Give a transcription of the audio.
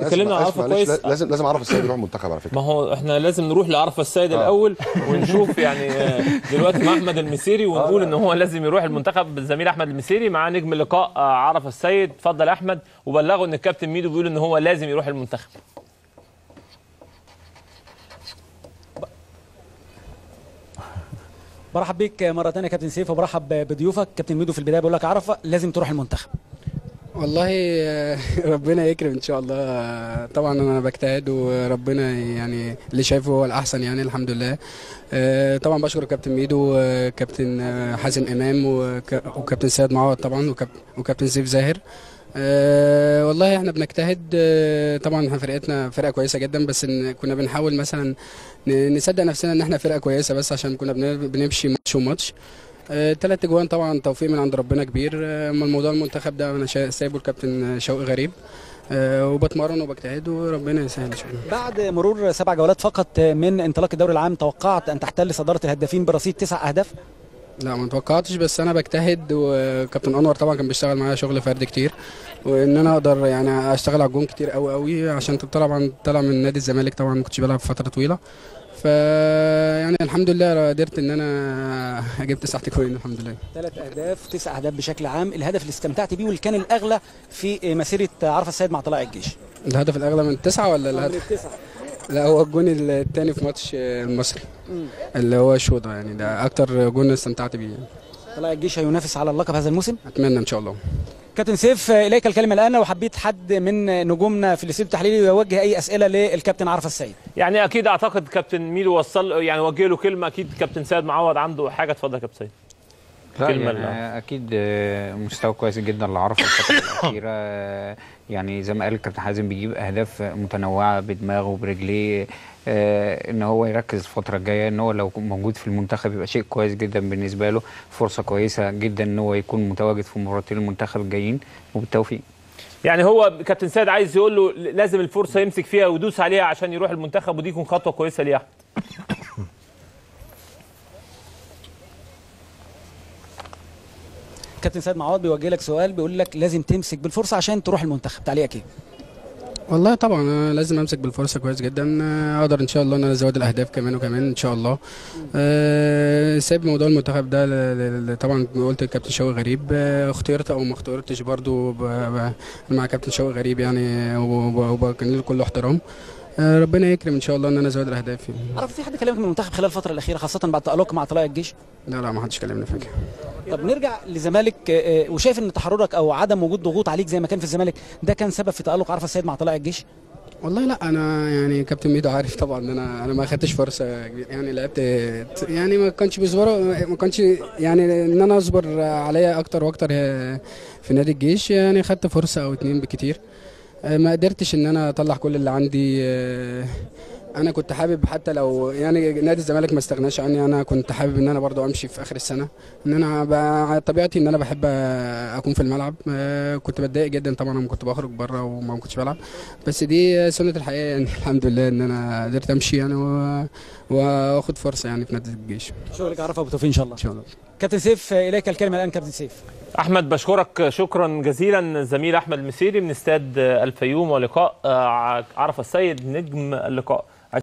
اتكلمنا عن معلش- عرفه معلش، كويس لازم لازم اعرف السيد يروح المنتخب على فكره ما هو احنا لازم نروح لعرفه السيد الاول ونشوف يعني آه، دلوقتي مع احمد المسيري ونقول ان هو لازم يروح المنتخب الزميل احمد المسيري مع نجم اللقاء آه، عرفه السيد اتفضل يا احمد وبلغوا ان الكابتن ميدو بيقول ان هو لازم يروح المنتخب برحب بيك مره ثانيه يا كابتن سيف وبرحب بضيوفك كابتن ميدو في البدايه بيقول لك عرفه لازم تروح المنتخب والله آه، ربنا يكرم ان شاء الله آه، طبعا انا بجتهد وربنا يعني اللي شايفه هو الاحسن يعني الحمد لله آه، طبعا بشكر كابتن ميدو وكابتن آه، حازم امام وك- وكابتن سيد معوض طبعا وكاب- وكابتن سيف زاهر أه والله احنا بنجتهد أه طبعا احنا فرقتنا فرقه كويسه جدا بس إن كنا بنحاول مثلا ن- نصدق نفسنا ان احنا فرقه كويسه بس عشان كنا بن- بنمشي ماتش وماتش أه تلات اجوان طبعا توفيق من عند ربنا كبير أه، اما الموضوع المنتخب ده انا شا- سايبه الكابتن شوقي غريب أه وبتمرن وبجتهد وربنا يسهل ان شاء الله بعد مرور سبع جولات فقط من انطلاق الدوري العام توقعت ان تحتل صداره الهدافين برصيد تسع اهداف لا ما توقعتش بس انا بجتهد وكابتن انور طبعا كان بيشتغل معايا شغل فردي كتير وان انا اقدر يعني اشتغل على الجون كتير قوي قوي عشان طبعا طالع من نادي الزمالك طبعا ما كنتش بلعب فتره طويله ف يعني الحمد لله قدرت ان انا اجيب تسع تكوين الحمد لله ثلاث اهداف تسع اهداف بشكل عام الهدف اللي استمتعت بيه واللي كان الاغلى في مسيره عرفه السيد مع طلائع الجيش الهدف الاغلى من التسعه ولا الهدف التسعه لا هو الجون الثاني في ماتش المصري اللي هو الشوطه يعني ده اكتر جون استمتعت بيه يعني. طلائع الجيش هينافس على اللقب هذا الموسم اتمنى ان شاء الله كابتن سيف اليك الكلمه الان لو حبيت حد من نجومنا في الاستوديو التحليلي يوجه اي اسئله للكابتن عرفه السيد يعني اكيد اعتقد كابتن ميدو وصل يعني وجه له كلمه اكيد كابتن سيد معوض عنده حاجه اتفضل يا كابتن سيد لا كلمة يعني اكيد آه، مستوى كويس جدا اللي عرفه الفتره الاخيره آه، يعني زي ما قال الكابتن حازم بيجيب اهداف متنوعه بدماغه وبرجليه آه، ان هو يركز الفتره الجايه ان هو لو موجود في المنتخب يبقى شيء كويس جدا بالنسبه له فرصه كويسه جدا ان هو يكون متواجد في مباراتين المنتخب الجايين وبالتوفيق يعني هو كابتن سيد عايز يقول له لازم الفرصه يمسك فيها ويدوس عليها عشان يروح المنتخب ودي يكون خطوه كويسه ليه يا احمد كابتن سيد معوض بيوجه لك سؤال بيقول لك لازم تمسك بالفرصه عشان تروح المنتخب تعليقك ايه والله طبعا انا لازم امسك بالفرصه كويس جدا آه، اقدر ان شاء الله ان انا ازود الاهداف كمان وكمان ان شاء الله أه سايب موضوع المنتخب ده ل- ل- ل- طبعا قلت الكابتن شوقي غريب آه، اخترت او ما اخترتش برضو ب- ب- مع كابتن شوقي غريب يعني وب- وبكن له كل احترام آه، ربنا يكرم ان شاء الله ان انا ازود الاهداف يعني. عرفت في حد كلمك من المنتخب خلال الفتره الاخيره خاصه بعد تالقك مع طلائع الجيش لا لا ما حدش كلمني فاكر طب نرجع لزمالك آه، آه، وشايف ان تحررك او عدم وجود ضغوط عليك زي ما كان في الزمالك ده كان سبب في تالق عرفه السيد مع طلائع الجيش والله لا انا يعني كابتن ميدو عارف طبعا ان انا انا ما خدتش فرصه كبيرة. يعني لعبت يعني ما كانش بيصبر ما كانش يعني ان انا اصبر عليا اكتر واكتر في نادي الجيش يعني خدت فرصه او اتنين بكتير ما قدرتش ان انا اطلع كل اللي عندي انا كنت حابب حتى لو يعني نادي الزمالك ما استغناش عني انا كنت حابب ان انا برضو امشي في اخر السنه ان انا ب- طبيعتي ان انا بحب اكون في الملعب آه، كنت بتضايق جدا طبعا لما كنت بخرج بره وما كنتش بلعب بس دي سنه الحياه يعني الحمد لله ان انا قدرت امشي يعني و- واخد فرصه يعني في نادي الجيش شغلك عرفه وبالتوفيق ان شاء الله ان شاء الله كابتن سيف آه، اليك الكلمه الان كابتن سيف احمد بشكرك شكرا جزيلا زميل احمد المسيري من استاد الفيوم ولقاء آه، عرفه السيد نجم اللقاء